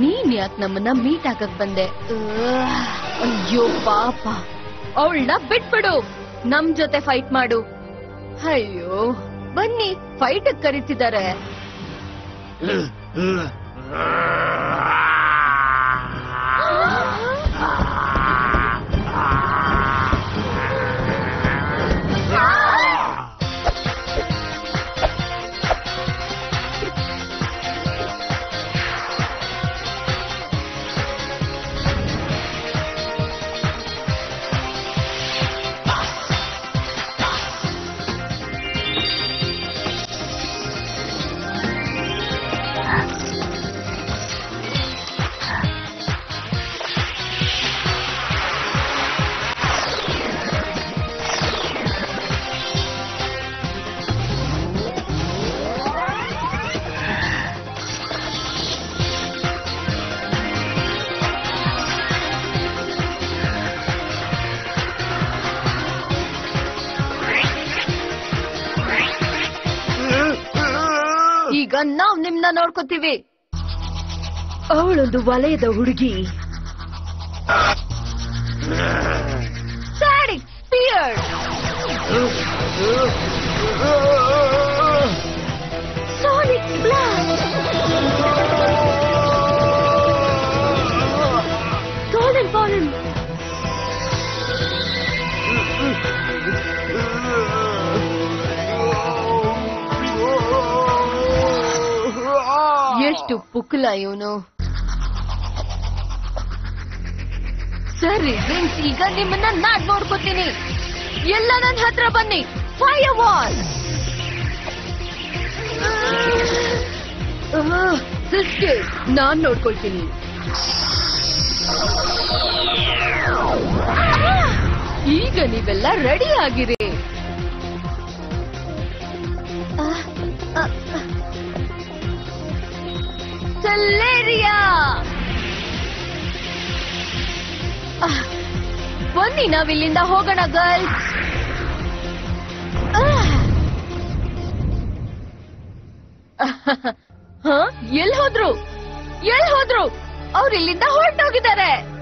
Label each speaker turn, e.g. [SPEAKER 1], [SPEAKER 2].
[SPEAKER 1] ನೀನ್ ಯಾಕೆ ನಮ್ಮನ್ನ ಮೀಟ್ ಆಗಕ್ ಬಂದೆ ಉವ್ವ್. ಅಯ್ಯೋ ಪಾಪ ಅವಳನ್ನ ಬಿಟ್ಬಿಡು ನಮ್ ಜೊತೆ ಫೈಟ್ ಮಾಡು ಅಯ್ಯೋ ಬನ್ನಿ ಫೈಟ್ ಕರೀತಿದ್ದಾರೆ ಈಗ ನಾವ್ ನಿಮ್ನ ನೋಡ್ಕೋತೀವಿ ಅವಳೊಂದು ವಲಯದ ಹುಡುಗಿ ಸ್ಯಾಡಿಕ್ ಸ್ಪಿಯರ್ ಸಾಲಿಕ್ ಬ್ಲಾಸ್ಟ್ ಗೋಲ್ಡನ್ ಫಾಲನ್ ಎಷ್ಟು ಪುಕ್ಲ ಇವನು ಸರಿ ವಿನ್ಸ್ ಈಗ ನಿಮ್ಮನ್ನ ನಾನ್ ನೋಡ್ಕೋತೀನಿ ಎಲ್ಲ ನನ್ನ ಹತ್ರ ಬನ್ನಿ ಫೈರ್ ವಾಲ್ ಸಿಸ್ಟರ್ ನಾನ್ ನೋಡ್ಕೊಳ್ತೀನಿ ಈಗ ನೀವೆಲ್ಲ ರೆಡಿ ಆಗಿರಿ ಸೆಲ್ಲೇರಿಯಾ ಬನ್ನಿ ನಾವಿಲ್ಲಿಂದ ಹೋಗೋಣ ಗರ್ಲ್ಸ್ ಹ ಎಲ್ ಹೋದ್ರು ಎಲ್ ಹೋದ್ರು ಅವ್ರು ಇಲ್ಲಿಂದ ಹೊರಟೋಗಿದ್ದಾರೆ